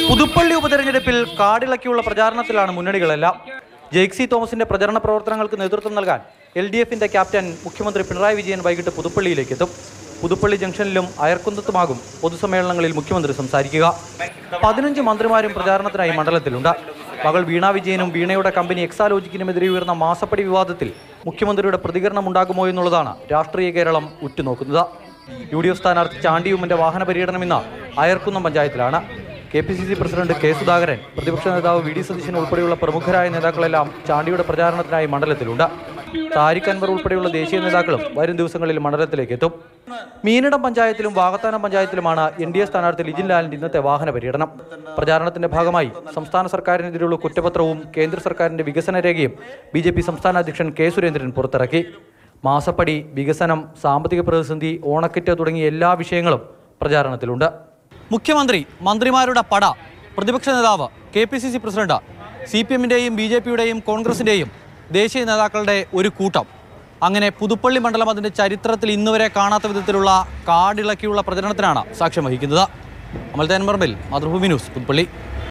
പുതുപ്പള്ളി ഉപതെരഞ്ഞെടുപ്പിൽ കാടിളക്കിയുള്ള പ്രചാരണത്തിലാണ് മുന്നണികളെല്ലാം ജെയ്ക്സി തോമസിന്റെ പ്രചരണ പ്രവർത്തനങ്ങൾക്ക് നേതൃത്വം നൽകാൻ എൽ ഡി എഫിന്റെ ക്യാപ്റ്റൻ മുഖ്യമന്ത്രി പിണറായി വിജയൻ വൈകിട്ട് പുതുപ്പള്ളിയിലേക്ക് എത്തും പുതുപ്പള്ളി ജംഗ്ഷനിലും അയർക്കുന്നത്തുമാകും പൊതുസമ്മേളനങ്ങളിൽ മുഖ്യമന്ത്രി സംസാരിക്കുക പതിനഞ്ച് മന്ത്രിമാരും പ്രചാരണത്തിനായി മണ്ഡലത്തിലുണ്ട് മകൾ വീണ വിജയനും വീണയുടെ കമ്പനി എക്സാലോജിക്കിനുമെതിരെ ഉയർന്ന മാസപ്പടി വിവാദത്തിൽ മുഖ്യമന്ത്രിയുടെ പ്രതികരണം ഉണ്ടാകുമോ എന്നുള്ളതാണ് രാഷ്ട്രീയ കേരളം ഉറ്റുനോക്കുന്നത് യു ഡി എഫ് സ്ഥാനാർത്ഥി ചാണ്ടിയുമ്മന്റെ വാഹന പര്യടനം ഇന്ന് അയർക്കുന്നം പഞ്ചായത്തിലാണ് K P C C president K Sudhakaran പ്രതിപക്ഷ നേതാവ് വി ഡി സതീശൻ ഉൾപ്പെടെയുള്ള പ്രമുഖരായ നേതാക്കളെല്ലാം ചാണ്ടിയുടെ പ്രചാരണത്തിനായി മണ്ഡലത്തിലുണ്ട് താരിഖ് അൻവർ ഉൾപ്പെടെയുള്ള ദേശീയ നേതാക്കളും വരും ദിവസങ്ങളിൽ മണ്ഡലത്തിലേക്ക് എത്തും മീനിടം പഞ്ചായത്തിലും വാകത്താനം പഞ്ചായത്തിലുമാണ് എൻ ഡി എ സ്ഥാനാർത്ഥി ലിജിൻ ലാലിന്റെ ഇന്നത്തെ വാഹന പര്യടനം പ്രചാരണത്തിന്റെ ഭാഗമായി സംസ്ഥാന സർക്കാരിനെതിരെയുള്ള കുറ്റപത്രവും കേന്ദ്ര സർക്കാരിന്റെ വികസന രേഖയും ബി ജെ പി സംസ്ഥാന അധ്യക്ഷൻ കെ സുരേന്ദ്രൻ പുറത്തിറക്കി മാസപ്പടി വികസനം സാമ്പത്തിക പ്രതിസന്ധി ഓണക്കിറ്റ് തുടങ്ങിയ എല്ലാ വിഷയങ്ങളും പ്രചാരണത്തിലുണ്ട് മുഖ്യമന്ത്രി മന്ത്രിമാരുടെ പട പ്രതിപക്ഷ നേതാവ് K P C C president C P എമ്മിൻ്റെയും ബി ജെ പിയുടെയും കോൺഗ്രസിൻ്റെയും ദേശീയ നേതാക്കളുടെ ഒരു കൂട്ടം അങ്ങനെ പുതുപ്പള്ളി മണ്ഡലം അതിൻ്റെ ചരിത്രത്തിൽ ഇന്നുവരെ കാണാത്ത വിധത്തിലുള്ള കാടിളക്കിയുള്ള പ്രചരണത്തിനാണ് സാക്ഷ്യം വഹിക്കുന്നത് അമൽ തേൻമർബിൽ മാതൃഭൂമി ന്യൂസ് പുതുപ്പള്ളി